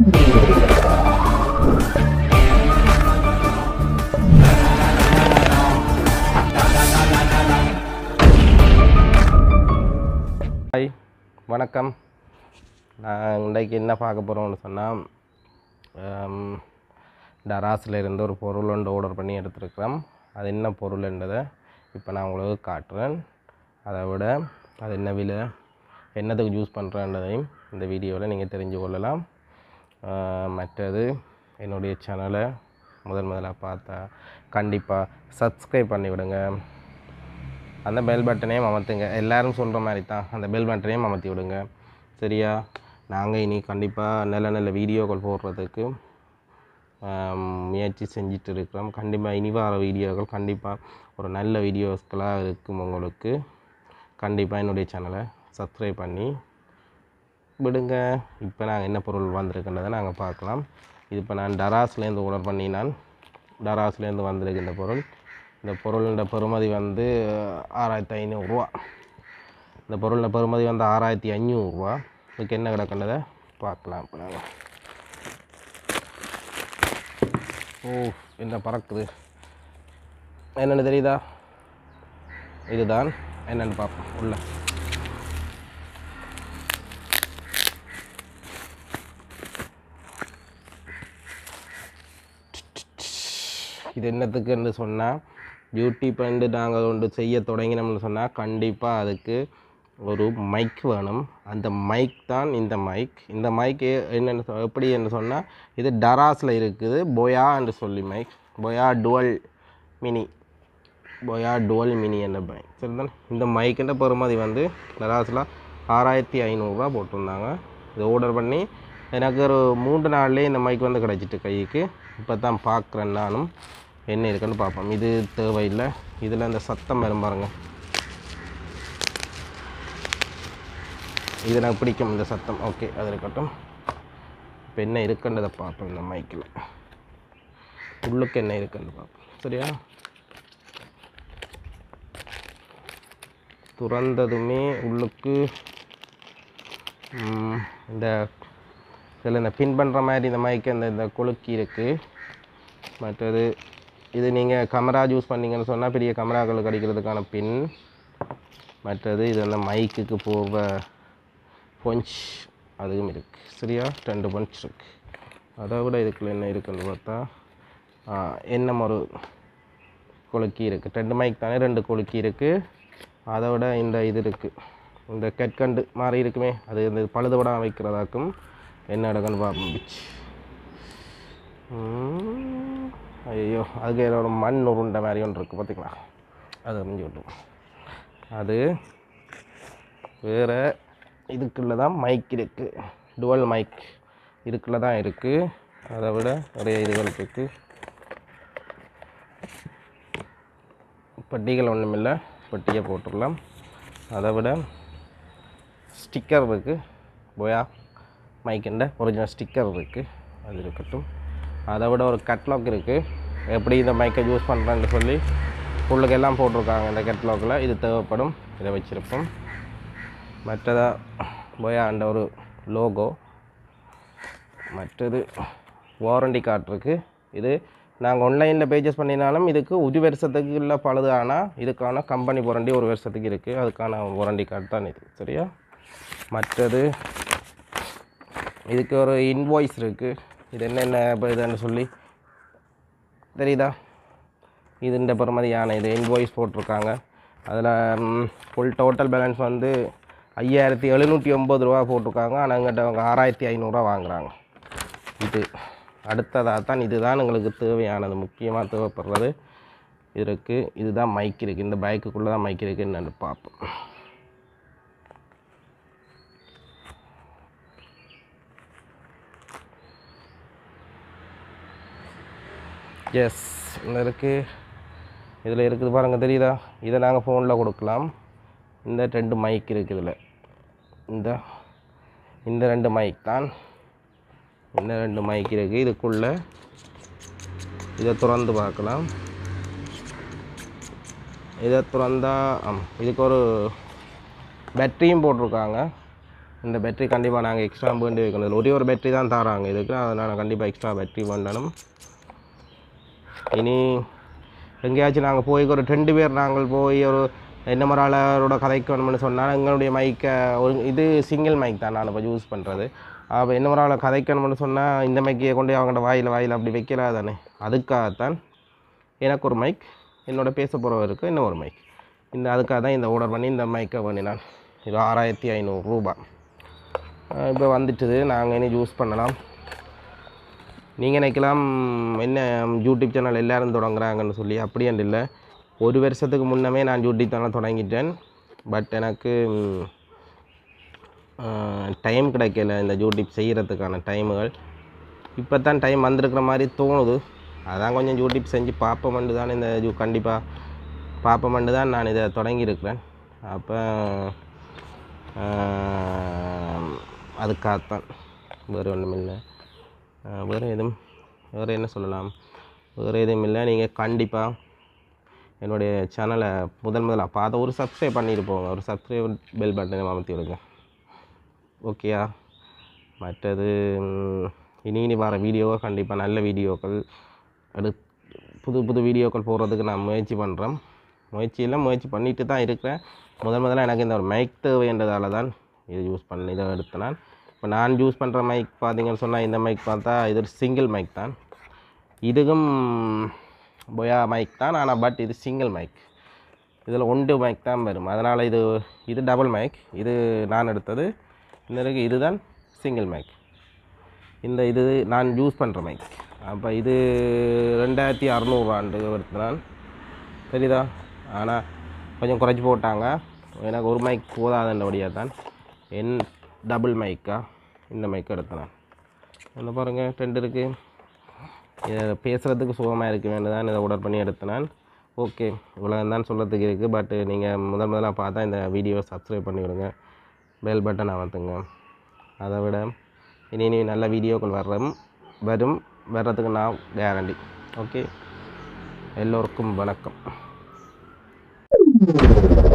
hi வணக்கம் நான் இன்றைக்கு என்ன பார்க்க போகிறோம்னு சொன்னால் டராஸில் இருந்து ஒரு பொருள் ஒன்று ஆர்டர் பண்ணி எடுத்துருக்கிறோம் அது என்ன பொருள்ன்றதை இப்போ நான் உங்களுக்கு காட்டுறேன் அதை விட அது என்ன விலை என்னத்துக்கு யூஸ் பண்ணுறேன்றதையும் இந்த வீடியோவில் நீங்கள் தெரிஞ்சு கொள்ளலாம் ஆம், மற்றது என்னுடைய சேனலை முதல் முதலாக பார்த்தா கண்டிப்பாக சப்ஸ்கிரைப் பண்ணி விடுங்க அந்த பெல் பட்டனையும் அமர்த்துங்க எல்லாரும் சொல்கிற மாதிரி தான் அந்த பெல் பட்டனையும் அமர்த்தி விடுங்க சரியா நாங்கள் இனி கண்டிப்பாக நல்ல நல்ல வீடியோக்கள் போடுறதுக்கு ஆம், முயற்சி செஞ்சுட்டு இருக்கிறோம் கண்டிப்பாக இனி வர வீடியோக்கள் கண்டிப்பாக ஒரு நல்ல வீடியோஸ்களாக இருக்கும் உங்களுக்கு கண்டிப்பாக என்னுடைய சேனலை சப்ஸ்கிரைப் பண்ணி விடுங்க இப்போ நாங்கள் என்ன பொருள் வந்திருக்குன்றதை நாங்கள் பார்க்கலாம் இது இப்போ நான் டராஸ்லேருந்து ஆர்டர் பண்ணி நான் டராஸ்லேருந்து வந்திருக்கு இந்த பொருள் இந்த பொருளோட பெறுமதி வந்து ஆறாயிரத்தி ஐநூறுரூவா இந்த பொருளோட பெறுமதி வந்து ஆறாயிரத்தி அஞ்சூறுரூவா இதுக்கு என்ன கிடக்குன்றதை பார்க்கலாம் இப்போ நாங்கள் ஓ என்ன பறக்குது என்னென்னு தெரியுதா இதுதான் என்னென்னு பார்ப்போம் உள்ள இது என்னத்துக்குன்னு சொன்னால் யூடியூப் வந்து நாங்கள் ஒன்று செய்ய தொடங்கினோம்னு சொன்னால் கண்டிப்பாக அதுக்கு ஒரு மைக் வேணும் அந்த மைக் தான் இந்த மைக் இந்த மைக் என்னென்னு சொ- எப்படி என்று சொன்னால் இது டராஸில் இருக்குது பொயா என்று சொல்லி mic Boya dual mini Boya dual mini என்ற மைக் சரிதானே இந்த மைக்கின்ற பெறுமதி வந்து டராஸில் ஆறாயிரத்தி ஐநூறுரூவா போட்டிருந்தாங்க இதை ஆர்டர் பண்ணி எனக்கு ஒரு மூன்று நாள்லேயே இந்த மைக் வந்து கிடச்சிட்டு கைக்கு இப்போ தான் பார்க்குறேன் நானும் என்ன இருக்குன்னு பார்ப்போம் இது தேவையில்லை இதில் இந்த சத்தம் வரும் பாருங்க இது எனக்கு பிடிக்கும் இந்த சத்தம் ஓகே அது இருக்கட்டும் இப்போ என்ன இருக்குன்றதை பார்ப்போம் இந்த மைக்கில் உள்ளுக்கு என்ன இருக்குன்னு பார்ப்போம் சரியா துறந்ததுமே உள்ளுக்கு ம், இந்த இதில் இந்த பின் பண்ணுற மாதிரி இந்த மைக்கு இந்த இந்த கொழுக்கி இருக்குது மற்றது இது நீங்கள் கேமரா யூஸ் பண்ணீங்கன்னு சொன்னால் பெரிய கேமராக்களுக்கு அடிக்கிறதுக்கான பின் மற்றது இது அந்த மைக்குக்கு போகிற பொஞ்ச் அதுவும் இருக்குது சரியா ரெண்டு பஞ்ச் இருக்குது அதை விட இதுக்குள்ள என்ன இருக்குன்னு பார்த்தா ஆ, என்ன ஒரு கொழுக்கி இருக்குது ரெண்டு மைக் தானே ரெண்டு கொழுக்கி இருக்குது அதை விட இந்த இது இருக்குது இந்த கெட்கண்டு மாதிரி இருக்குமே அது இந்த பழுதுபடாம வைக்கிறதாக்கும் என்ன இடக்குன்னு பார்ப்போம் பிச்சு ஐயோ அதுக்கு ஏதோ ஒரு மண் உருண்டை மாதிரி ஒன்று இருக்குது பார்த்திங்களா அது அறிஞ்சு விட்ரும் அது வேறு இதுக்குள்ளே தான் மைக் இருக்குது டுவல் மைக் இதுக்குள்ளே தான் இருக்குது அதை விட நிறைய இதுகள் இருக்குது பட்டிகள் ஒன்றுமில்லை பட்டியை போட்டுடலாம் அதை விட ஸ்டிக்கர் இருக்குது போயா மைக்கிண்ட ஒரிஜினல் ஸ்டிக்கர் இருக்குது அது இருக்கட்டும் அதை விட ஒரு கட்லாக் இருக்குது எப்படி இந்த மைக்கை யூஸ் பண்ணுறேன்னு சொல்லி உள்ளுக்கு எல்லாம் போட்டிருக்காங்க இந்த கட்லாக்கில் இது தேவைப்படும் இதை வச்சுருப்போம் மற்றதாக போயா அந்த ஒரு லோகோ மற்றது வாரண்டி கார்டு இருக்குது இது நாங்கள் ஆன்லைனில் பேஜஸ் பண்ணினாலும் இதுக்கு ஒரு வருஷத்துக்கு இல்லை பழுது ஆனால் இதுக்கான கம்பெனி வாரண்டி ஒரு வருஷத்துக்கு இருக்குது அதுக்கான வாரண்டி கார்டு தான் இது சரியா மற்றது இதுக்கு ஒரு இன்வாய்ஸ் இருக்குது இது என்னென்ன இப்போ இதுன்னு சொல்லி தெரியுதா இது இந்த பெறுமதியான இது இன்வாய்ஸ் போட்டிருக்காங்க அதில் ஃபுல் டோட்டல் பேலன்ஸ் வந்து ஐயாயிரத்தி எழுநூற்றி ஒம்பது ரூபா போட்டிருக்காங்க ஆனால் எங்கிட்ட அவங்க ஆறாயிரத்தி ஐநூறுரூவா வாங்குறாங்க இது அடுத்ததாக தான் இதுதான் எங்களுக்கு தேவையானது முக்கியமாக தேவைப்படுறது இருக்குது இதுதான் மைக் இருக்குது இந்த பைக்குக்குள்ளே தான் மைக் இருக்குன்னு நான் பார்ப்போம் எஸ் இதில் இருக்குது இதில் இருக்குது பாருங்கள் தெரியுதா இதை நாங்கள் ஃபோனில் கொடுக்கலாம் இந்த ரெண்டு மைக் இருக்குது இதில் இந்த இந்த ரெண்டு மைக் தான் இந்த ரெண்டு மைக் இருக்குது இதுக்குள்ளே இதை திறந்து பார்க்கலாம் இதை திறந்தா ஆமாம் இதுக்கு ஒரு பேட்டரியும் போட்டிருக்காங்க இந்த பேட்டரி கண்டிப்பாக நாங்கள் எக்ஸ்ட்ரா வேண்டி வைக்கணும் இதில் ஒரே ஒரு பேட்டரி தான் தராங்க இதுக்கு அதனால் கண்டிப்பாக எக்ஸ்ட்ரா பேட்டரி வேண்டணும் இனி எங்கேயாச்சும் நாங்கள் போய் ஒரு ரெண்டு பேர் நாங்கள் போய் ஒரு என்ன மராளரோட கதைக்கு வேணும்னு சொன்னால் எங்களுடைய மைக்கை ஒரு இது சிங்கிள் மைக் தான் நான் இப்போ யூஸ் பண்ணுறது அப்போ என்ன மராள கதைக்கணும்னு சொன்னால் இந்த மைக்கையை கொண்டு போய் அவங்கள்ட்ட வாயில் வாயில் அப்படி வைக்கலா தானே அதுக்காகத்தான் எனக்கு ஒரு மைக் என்னோட பேச போகிறவருக்கு இன்னும் ஒரு மைக் இந்த அதுக்காக தான் இந்த ஆர்டர் பண்ணி இந்த மைக்கை பண்ணினான் இது ஆறாயிரத்தி ஐநூறுரூபா இப்போ வந்துட்டுது நாங்கள் இனி யூஸ் பண்ணலாம் நீங்கள் நினைக்கலாம் என்ன யூடியூப் சேனல் எல்லாரும் தொடங்குறாங்கன்னு சொல்லி அப்படியாண்டு இல்லை ஒரு வருஷத்துக்கு முன்னமே நான் யூடியூப் சேனல் தொடங்கிட்டேன் பட் எனக்கு டைம் கிடைக்கல இந்த யூடியூப் செய்கிறதுக்கான டைமுகள் இப்போ தான் டைம் வந்திருக்கிற மாதிரி தோணுது அதான் கொஞ்சம் யூடியூப் செஞ்சு பார்ப்போமெண்டு தான் இந்த யூ கண்டிப்பாக பார்ப்போமெண்டு தான் நான் இதை தொடங்கியிருக்கிறேன் அப்போ அதுக்காகத்தான் வேறு ஒன்றும் இல்லை வேறு எதுவும் வேறு என்ன சொல்லலாம் வேறு எதுவும் இல்லை நீங்கள் கண்டிப்பாக என்னுடைய சேனலை முதல் முதலாக பார்த்து ஒரு சப்ஸ்கிரைப் பண்ணிட்டு போங்க ஒரு சப்ஸ்கிரைப் பெல் பட்டனை அமர்த்தி விடுங்க ஓகேயா மற்றது ம், இனி இனி வர வீடியோவை கண்டிப்பாக நல்ல வீடியோக்கள் எடு புது புது வீடியோக்கள் போடுறதுக்கு நான் முயற்சி பண்ணுறேன் முயற்சியில் முயற்சி பண்ணிட்டு தான் இருக்கிறேன் முதல் முதல்ல எனக்கு இந்த ஒரு மைக் தேவைன்றதால தான் இது யூஸ் பண்ணி இதை எடுத்தேன் நான் இப்போ நான் யூஸ் பண்ணுற மைக் பார்த்தீங்கன்னு சொன்னால் இந்த மைக் பார்த்தா இது ஒரு சிங்கிள் மைக் தான் இதுவும் பொயா மைக் தான் ஆனால் பட் இது சிங்கிள் மைக் இதில் ஒன்று மைக் தான் வரும் அதனால் இது இது டபுள் மைக் இது நான் எடுத்தது இந்த இருக்கு இதுதான் சிங்கிள் மைக் இந்த இது நான் யூஸ் பண்ணுற மைக் அப்போ இது ரெண்டாயிரத்தி அறநூறுவாண்டு எடுத்தேன் தெரியுதா ஆனால் கொஞ்சம் குறைச்சி போட்டாங்க எனக்கு ஒரு மைக் போதாதுன்றபடியாக தான் என் டபுள் மைக்கா இந்த மைக் எடுத்தேன் என்ன பாருங்கள் ரெண்டு இருக்குது இதை பேசுகிறதுக்கு சுகமாக இருக்க வேண்டியது தான் இதை ஆர்டர் பண்ணி எடுத்தேன் ஓகே இவ்வளோ தான் சொல்கிறதுக்கு இருக்குது பட் நீங்கள் முதல் முதலாக பார்த்தா இந்த வீடியோவை சப்ஸ்கிரைப் பண்ணி விடுங்க பெல் பட்டன் அமர்த்துங்க அதை விட இனி இனி நல்ல வீடியோக்கள் வர்றோம் வரும் வர்றதுக்கு நான் கேரண்டி ஓகே எல்லோருக்கும் வணக்கம்